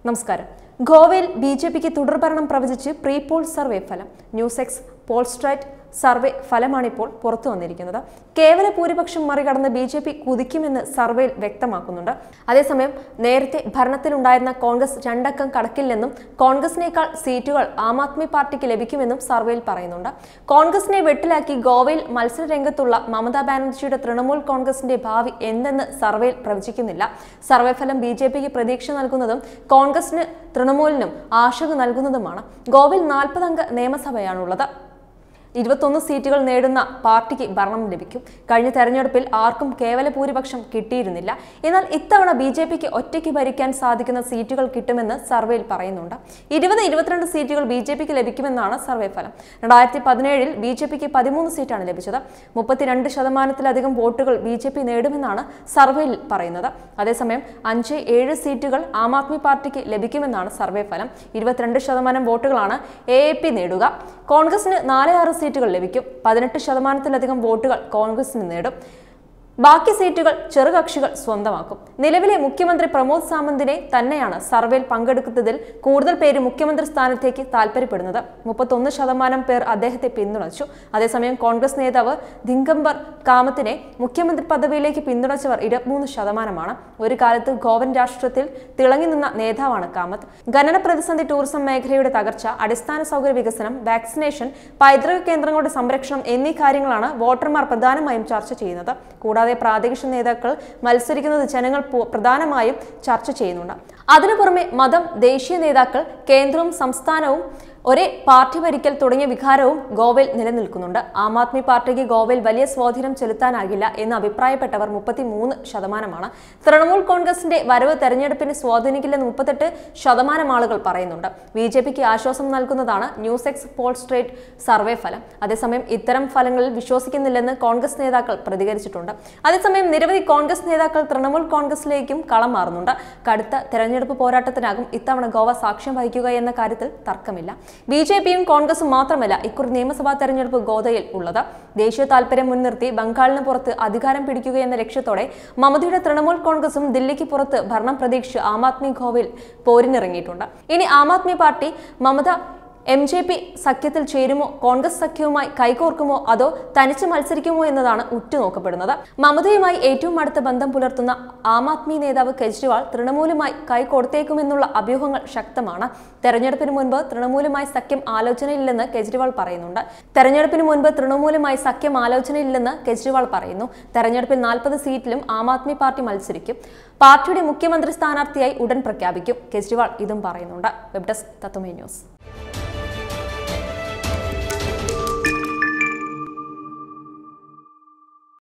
നമസ്കാരം ഗോവയിൽ B J പിക്ക് തുടർഭരണം പ്രവചിച്ച് പ്രീ പോൾ സർവേ ഫലം ന്യൂസ് എക്സ് പോൾസ്ട്രൈറ്റ് സർവേ ഫലമാണിപ്പോൾ പുറത്തു വന്നിരിക്കുന്നത് കേവല ഭൂരിപക്ഷം മറികടന്ന് ബി ജെ പി കുതിക്കുമെന്ന് സർവേയിൽ വ്യക്തമാക്കുന്നുണ്ട് അതേസമയം നേരത്തെ ഭരണത്തിലുണ്ടായിരുന്ന കോൺഗ്രസ് രണ്ടക്കം കടക്കില്ലെന്നും കോൺഗ്രസിനേക്കാൾ സീറ്റുകൾ ആം ആദ്മി പാർട്ടിക്ക് ലഭിക്കുമെന്നും സർവേയിൽ പറയുന്നുണ്ട് കോൺഗ്രസിനെ വെട്ടിലാക്കി ഗോവയിൽ മത്സര രംഗത്തുള്ള മമതാ ബാനർജിയുടെ തൃണമൂൽ കോൺഗ്രസിന്റെ ഭാവി എന്തെന്ന് സർവേയിൽ പ്രവചിക്കുന്നില്ല സർവേ ഫലം ബി ജെ പിക്ക് പ്രതീക്ഷ നൽകുന്നതും കോൺഗ്രസിന് തൃണമൂലിനും ആശങ്ക നൽകുന്നതുമാണ് ഗോവയിൽ നാൽപ്പത് അംഗ നിയമസഭയാണുള്ളത് ഇരുപത്തൊന്ന് സീറ്റുകൾ നേടുന്ന പാർട്ടിക്ക് ഭരണം ലഭിക്കും കഴിഞ്ഞ തെരഞ്ഞെടുപ്പിൽ ആർക്കും കേവല ഭൂരിപക്ഷം കിട്ടിയിരുന്നില്ല എന്നാൽ ഇത്തവണ ബി ജെ പിക്ക് ഒറ്റയ്ക്ക് ഭരിക്കാൻ സാധിക്കുന്ന സീറ്റുകൾ കിട്ടുമെന്ന് സർവേയിൽ പറയുന്നുണ്ട് ഇരുപത് ഇരുപത്തിരണ്ട് സീറ്റുകൾ ബി ജെ പിക്ക് ലഭിക്കുമെന്നാണ് സർവേ ഫലം രണ്ടായിരത്തി പതിനേഴിൽ ബി ജെ പിക്ക് പതിമൂന്ന് സീറ്റാണ് ലഭിച്ചത് മുപ്പത്തിരണ്ട് ശതമാനത്തിലധികം വോട്ടുകൾ ബി ജെ പി നേടുമെന്നാണ് സർവേയിൽ പറയുന്നത് അതേസമയം അഞ്ച് ഏഴ് സീറ്റുകൾ ആം ആദ്മി പാർട്ടിക്ക് ലഭിക്കുമെന്നാണ് സർവേ ഫലം ഇരുപത്തിരണ്ട് ശതമാനം വോട്ടുകളാണ് എ എ പി നേടുക കോൺഗ്രസിന് നാല് ആറ് സീറ്റുകൾ ലഭിക്കും പതിനെട്ട് ശതമാനത്തിലധികം വോട്ടുകൾ കോൺഗ്രസിന് നേടും ബാക്കി സീറ്റുകൾ ചെറുകക്ഷികൾ സ്വന്തമാക്കും നിലവിലെ മുഖ്യമന്ത്രി പ്രമോദ് സാമന്തിനെ തന്നെയാണ് സർവേയിൽ പങ്കെടുക്കുന്നതിൽ കൂടുതൽ പേര് മുഖ്യമന്ത്രി സ്ഥാനത്തേക്ക് താൽപര്യപ്പെടുന്നത് മുപ്പത്തൊന്ന് ശതമാനം പേർ അദ്ദേഹത്തെ പിന്തുണച്ചു അതേസമയം കോൺഗ്രസ് നേതാവ് ദിഗംബർ കാമത്തിനെ മുഖ്യമന്ത്രി പദവിയിലേക്ക് പിന്തുണച്ചവർ ഇരുപത്തിമൂന്ന് ശതമാനമാണ് ഒരു കാലത്ത് ഗോവൻ രാഷ്ട്രത്തിൽ തിളങ്ങി നിന്ന നേതാവാണ് കാമത്ത് ഖനന പ്രതിസന്ധി ടൂറിസം മേഖലയുടെ തകർച്ച അടിസ്ഥാന സൗകര്യ വികസനം വാക്സിനേഷൻ പൈതൃക കേന്ദ്രങ്ങളുടെ സംരക്ഷണം എന്നീ കാര്യങ്ങളാണ് വോട്ടർമാർ പ്രധാനമായും ചർച്ച ചെയ്യുന്നത് കൂടാതെ പ്രാദേശിക നേതാക്കൾ മത്സരിക്കുന്നത് ജനങ്ങൾ പു- പ്രധാനമായും ചർച്ച ചെയ്യുന്നുണ്ട് അതിനു പുറമെ മതം ദേശീയ നേതാക്കൾ കേന്ദ്രവും സംസ്ഥാനവും ഒരേ പാർട്ടി ഭരിക്കൽ തുടങ്ങിയ വികാരവും ഗോവയിൽ നിലനിൽക്കുന്നുണ്ട് ആം ആദ്മി പാർട്ടിക്ക് ഗോവയിൽ വലിയ സ്വാധീനം ചെലുത്താനാകില്ല എന്ന് അഭിപ്രായപ്പെട്ടവർ മുപ്പത്തി മൂന്ന് ശതമാനമാണ് തൃണമൂൽ കോൺഗ്രസിന്റെ വരവ് തെരഞ്ഞെടുപ്പിനെ സ്വാധീനിക്കില്ലെന്ന് മുപ്പത്തെട്ട് ശതമാനം ആളുകൾ പറയുന്നുണ്ട് ബി ജെ പിക്ക് ആശ്വാസം നൽകുന്നതാണ് news X Polstrat survey ഫലം അതേസമയം ഇത്തരം ഫലങ്ങളിൽ വിശ്വസിക്കുന്നില്ലെന്ന് കോൺഗ്രസ് നേതാക്കൾ പ്രതികരിച്ചിട്ടുണ്ട് അതേസമയം നിരവധി കോൺഗ്രസ് നേതാക്കൾ തൃണമൂൽ കോൺഗ്രസിലേക്കും കളം മാറുന്നുണ്ട് കടുത്ത തെരഞ്ഞെടുപ്പ് പോരാട്ടത്തിനാകും ഇത്തവണ ഗോവ സാക്ഷ്യം വഹിക്കുക എന്ന കാര്യത്തിൽ തർക്കമില്ല ബി ജെ പിയും കോൺഗ്രസും മാത്രമല്ല ഇക്കുറി നിയമസഭാ തെരഞ്ഞെടുപ്പ് ഗോതയിൽ ഉള്ളത് ദേശീയ താൽപര്യം മുൻനിർത്തി ബംഗാളിന് പുറത്ത് അധികാരം പിടിക്കുക എന്ന ലക്ഷ്യത്തോടെ മമതയുടെ തൃണമൂൽ കോൺഗ്രസും ദില്ലിക്ക് പുറത്ത് ഭരണം പ്രതീക്ഷിച്ച് ആം ആദ്മി ഗോവയിൽ പോരിനിറങ്ങിയിട്ടുണ്ട് ഇനി Aam Aadmi party Mamata M J P സഖ്യത്തിൽ ചേരുമോ കോൺഗ്രസ് സഖ്യവുമായി കൈകോർക്കുമോ അതോ തനിച്ച് മത്സരിക്കുമോ എന്നതാണ് ഉറ്റുനോക്കപ്പെടുന്നത് മമതയുമായി ഏറ്റവും അടുത്ത ബന്ധം പുലർത്തുന്ന ആം ആദ്മി നേതാവ് കെജ്രിവാൾ തൃണമൂലുമായി കൈകൊടുത്തേക്കുമെന്നുള്ള അഭ്യൂഹങ്ങൾ ശക്തമാണ് തെരഞ്ഞെടുപ്പിന് മുൻപ് തൃണമൂലുമായി സഖ്യം ആലോചനയില്ലെന്ന് കെജ്രിവാൾ പറയുന്നുണ്ട് തെരഞ്ഞെടുപ്പിന് മുൻപ് തൃണമൂലുമായി സഖ്യം ആലോചനയില്ലെന്ന് കെജ്രിവാൾ പറയുന്നു തെരഞ്ഞെടുപ്പിൽ നാൽപ്പത് സീറ്റിലും ആം ആദ്മി പാർട്ടി മത്സരിക്കും പാർട്ടിയുടെ മുഖ്യമന്ത്രി സ്ഥാനാർത്ഥിയായി ഉടൻ പ്രഖ്യാപിക്കും കെജ്രിവാൾ ഇതും പറയുന്നുണ്ട് വെബ് ഡെസ്ക് തത്വമേ ന്യൂസ്